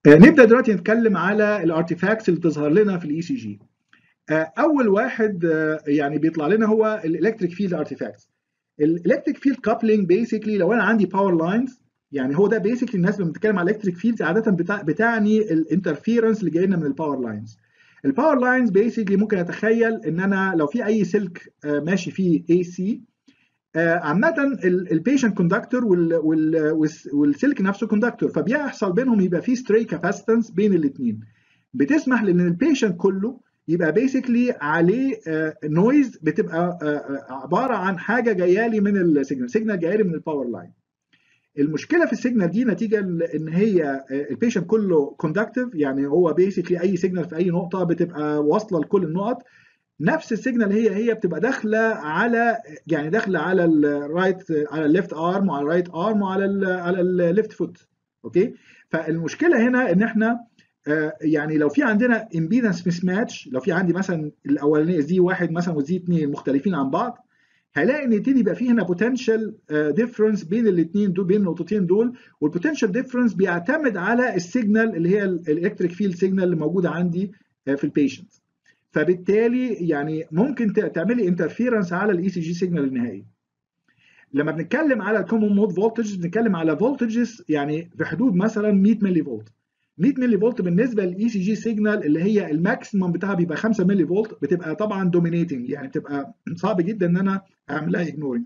نبدا دلوقتي نتكلم على الارتيفاكتس اللي بتظهر لنا في الاي سي جي اول واحد يعني بيطلع لنا هو الالكتريك فيلد ارتيفاكتس الالكتريك فيلد كابلنج بيسكلي لو انا عندي باور لاينز يعني هو ده بيسكلي الناس لما بتتكلم على الكتريك فيلدز عاده بتاع بتعني الانترفيرنس اللي جاي لنا من الباور لاينز الباور لاينز بيسكلي ممكن اتخيل ان انا لو في اي سلك ماشي فيه اي سي عامة البيشنت كوندكتور والسلك نفسه كوندكتور فبيحصل بينهم يبقى في ستري كاباسيتنس بين الاثنين بتسمح لان البيشنت كله يبقى بيسكلي عليه نويز بتبقى عباره عن حاجه جايه لي من السيجنال سيجنال جايه لي من الباور لاين المشكله في السيجنال دي نتيجه ان هي البيشنت كله كوندكتيف يعني هو بيسكلي اي سيجنال في اي نقطه بتبقى واصله لكل النقط نفس السيجنال هي هي بتبقى داخله على يعني داخله على الرايت على الليفت ارم وعلى الرايت ارم وعلى ال على الليفت فوت اوكي فالمشكله هنا ان احنا آه يعني لو في عندنا امبيدنس مس ماتش لو في عندي مثلا الاولانيه زي واحد مثلا وزي اثنين مختلفين عن بعض هلاقي ان يبتدي يبقى في هنا بوتنشال ديفرنس بين الاثنين دول بين النقطتين دول والبوتنشال ديفرنس بيعتمد على السيجنال اللي هي الالكتريك فيلد سيجنال اللي موجوده عندي في البيشنت فبالتالي يعني ممكن تعملي انترفيرنس على الاي سي جي سيجنال النهائي لما بنتكلم على الكومون مود فولتج بنتكلم على فولتجز يعني في حدود مثلا 100 ملي فولت 100 ملي فولت بالنسبه للاي سي جي سيجنال اللي هي الماكسيمم بتاعها بيبقى 5 ملي فولت بتبقى طبعا دومينيتنج يعني بتبقى صعب جدا ان انا اعملها اجنورنج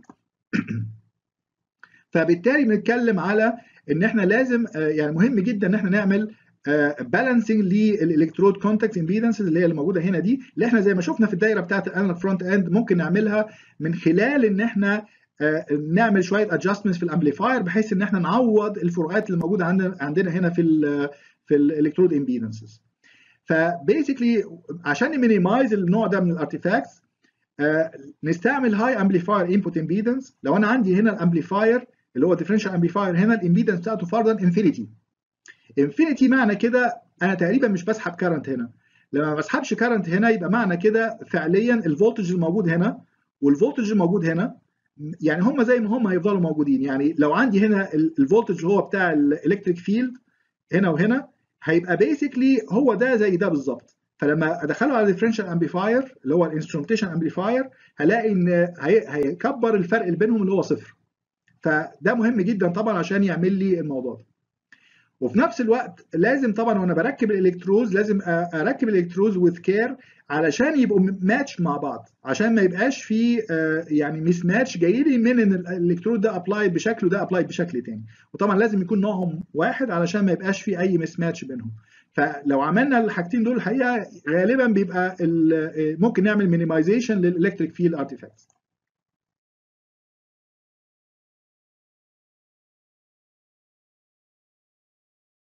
فبالتالي بنتكلم على ان احنا لازم يعني مهم جدا ان احنا نعمل بالانسنج للالكترود كونتاكت امبيدنسز اللي هي اللي موجوده هنا دي اللي احنا زي ما شفنا في الدايره بتاعت الانالوج فرونت اند ممكن نعملها من خلال ان احنا نعمل شويه ادجستمنتس في الامبليفاير بحيث ان احنا نعوض الفروقات اللي موجوده عندنا عندنا هنا في ال في الالكترود امبيدنسز فبيسكلي عشان نمينيمايز النوع ده من الارتيفاكتس نستعمل هاي امبليفاير انبوت امبيدنس لو انا عندي هنا الامبليفاير اللي هو ديفرنشال امبليفاير هنا الامبيدنس بتاعته فرضا انفينيتي انفينيتي معنى كده انا تقريبا مش بسحب كارنت هنا لما ما بسحبش كارنت هنا يبقى معنى كده فعليا الفولتج الموجود هنا والفولتج الموجود هنا يعني هم زي ما هم هيفضلوا موجودين يعني لو عندي هنا الفولتج هو بتاع الالكتريك فيلد هنا وهنا هيبقى بيسكلي هو ده زي ده بالظبط فلما ادخله على ديفرنشال امبليفاير اللي هو الانسترومنتيشن امبليفاير هلاقي ان هيكبر الفرق اللي بينهم اللي هو صفر فده مهم جدا طبعا عشان يعمل لي الموضوع ده وفي نفس الوقت لازم طبعا وانا بركب الالكتروز لازم اركب الالكتروز وذ كير علشان يبقوا ماتش مع بعض عشان ما يبقاش في يعني ميس ماتش جاي لي من ان الالكترود ده ابلايد بشكل وده ابلايد بشكل تاني وطبعا لازم يكون نوعهم واحد علشان ما يبقاش في اي ميس ماتش بينهم فلو عملنا الحاجتين دول الحقيقه غالبا بيبقى ممكن نعمل مينيمايزيشن للالكتريك فيلد ارتيفاكتس